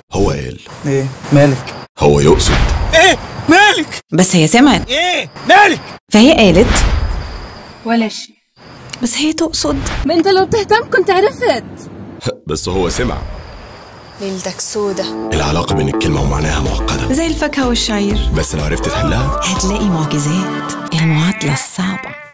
هو قال ايه مالك هو يقصد ايه مالك بس هي سمعت ايه مالك فهي قالت ولا شيء بس هي تقصد ما انت لو بتهتم كنت عرفت بس هو سمع ليلتك سودة العلاقة بين الكلمة ومعناها معقدة زي الفاكهة والشعير بس لو عرفت تحلها هتلاقي معجزات المعادلة الصعبة